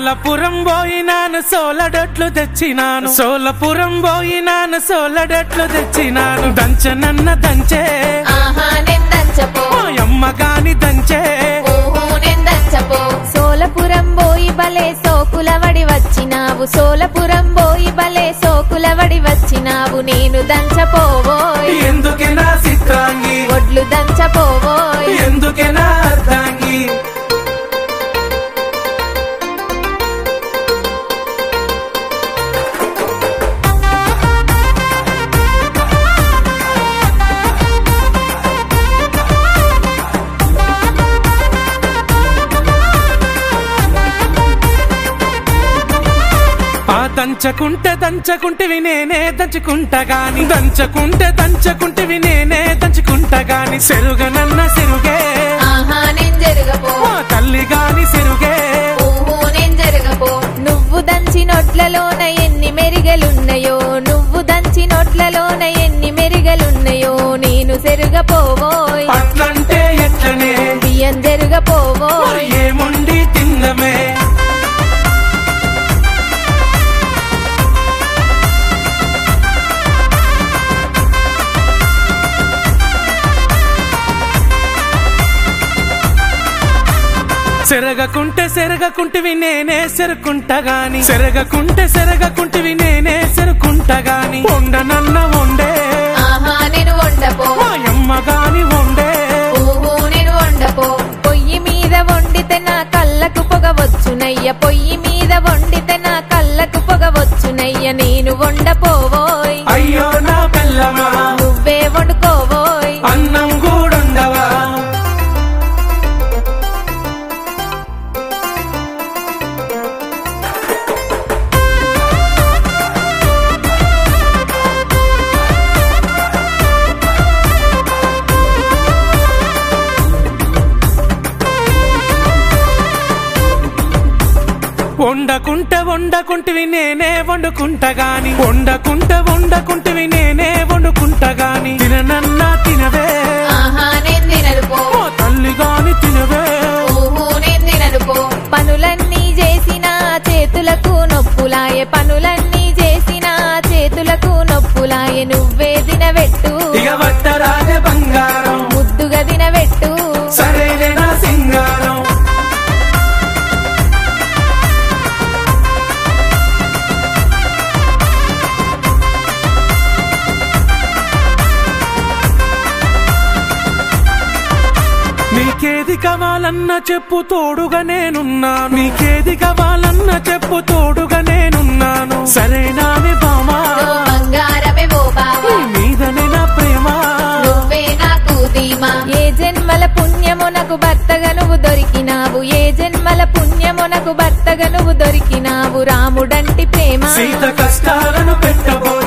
సోలపురం పోయినాను సోలడట్లు తెచ్చినాను సోలపురం పోయినాను సోలడట్లు తెచ్చినాను దంచనన్న దంచే ఆహా నిందంచపో మా అమ్మ గాని దంచే ఓహో నిందంచపో సోలపురం బోయి బలే సోకులవడి వచ్చినావు సోలపురం బోయి బలే సోకులవడి వచ్చినావు నేను దంచపోవోయ్ ఎందుకే నా చిత్రాంగి ఒడ్లు దంచపోవోయ్ ఎందుకే నా అర్ధాంగి ఆ దంచకుంటే దంచకుంటివి నేనే దంచుకుంటా గాని దంచకుంటే దంచకుంటివి నేనే దంచుకుంటా గాని సెరుగనన్న సెరుగే ఆహా నేను జరగపో మా తల్లి గాని సెరుగే ఓహో నేను జరగపో నువ్వు దంచి నొట్లలోన ఎన్ని మెరిగలున్నాయో నువ్వు దంచి నొట్లలోన ఎన్ని మెరిగలున్నాయో నేను సెరుగపోవోయ్ అట్లంటే ఎట్లనే బియ్యం జరగపోవోయ్ మరి ఏముండి తిందమే సెరగకుంటే సెరగకుంటివి నేనే సెరుకుంటా గాని సెరగకుంటే సెరగకుంటివి నేనే సెరుకుంటా గాని ఉండనన్న ఉండే ఆహా నేను వండపో మా అమ్మ గాని ఉండే ఓహో నేను వండపో పొయ్యి మీద వండితే నా కళ్ళకు పొగ వచ్చునయ్య పొయ్యి మీద వండితే నా కళ్ళకు పొగ వచ్చునయ్య నేను వండపోవోయ్ అయ్యో నా పిల్లమా నువ్వే వండుకోవోయ్ అన్నం కూడుండవా వండకుంటే వండకుంటివి నేనే వండుకుంటా గాని వండకుంటే వండకుంటివి నేనే వండుకుంటా గాని తిననన్నా తినవే ఆహా నేను తినరుపో ఓ తల్లి గాని తినవే ఓహో నేను తినరుపో పనులన్నీ చేసిన చేతులకు నొప్పులాయే పనులన్నీ చేసిన చేతులకు నొప్పులాయే నువ్వే తినబెట్టు ఇక వట్టరాజే బంగారం ముద్దుగా తినబెట్టు సరేలే నా సింగారం నీకేది కావాలన్నా చెప్పు తోడుగా నేనున్నాను నీకేది కావాలన్నా చెప్పు తోడుగా నేనున్నాను సరేనానే బామా ఓ బంగారమే ఓ బావా నీ మీదనే నా ప్రేమ నువ్వే నాకు ధీమా ఏ జన్మల పుణ్యమునకు భర్తగా నువ్వు దొరికినావు ఏ జన్మల పుణ్యమునకు భర్తగా నువ్వు దొరికినావు రాముడంటి ప్రేమ సీత కష్టాలను పెట్టబోయి